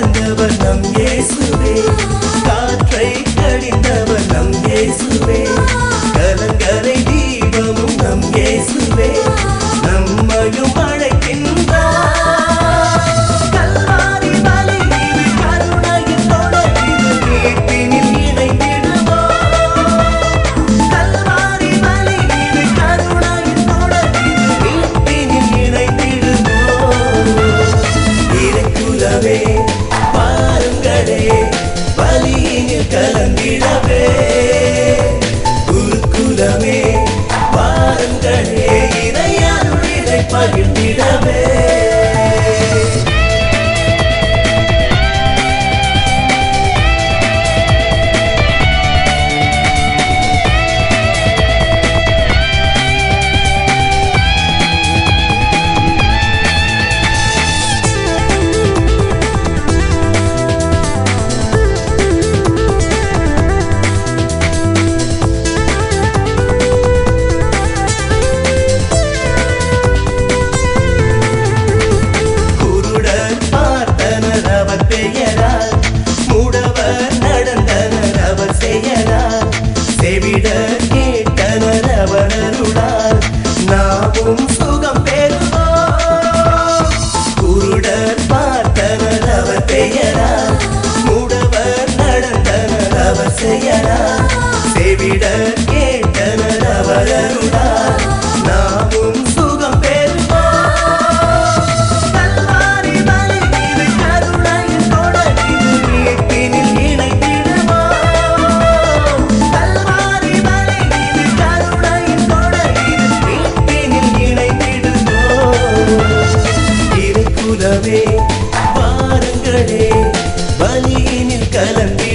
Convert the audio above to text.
பிறந்தவர் நம் இயேசுவே காற்றை கடிந்தவர் நம் இயேசுவே கலங்கரை தீபமும் நம் இயேசுவே நம்மையும் அழைக்கின்றார் கல்வாரி மலை மீது கருணையின் தொடர் இது மீட்பினில் இணைந்திடுவோம் கல்வாரி மலை மீது கருணையின் தொடர் இது மீட்பினில் இணைந்திடுவோம் இறைக்குலவே பாருங்களே பலியினில் கலந்திடவே குருக்குலமே பாருங்களே இறையருளினை பகிர்ந்திடவே குருடர் பார்த்தனர் அவர் பெயரால் மூடவர் நடந்தனர் அவர் செயலால் செவிடர் கேட்டனர் அவர் அருளால் நாமும் சுகம் பெறுவோம் குருடர் பார்த்தனர் அவர் பெயரால் மூடவர் நடந்தனர் அவர் செயலால் செவிடர் கேட்டனர் அவர் அருளால் நாமும் சுகம் பெறுவோம் கல்வாரி மலை மீது கருணையின் தொடர் இது மீட்பினில் இணைந்திடுவோம். கல்வாரி மலை மீது கருணையின் தொடர் இது மீட்பினில் இணைந்திடுவோம். இறைக்குலவே வாருங்களே பலியினில் கலந்திடவே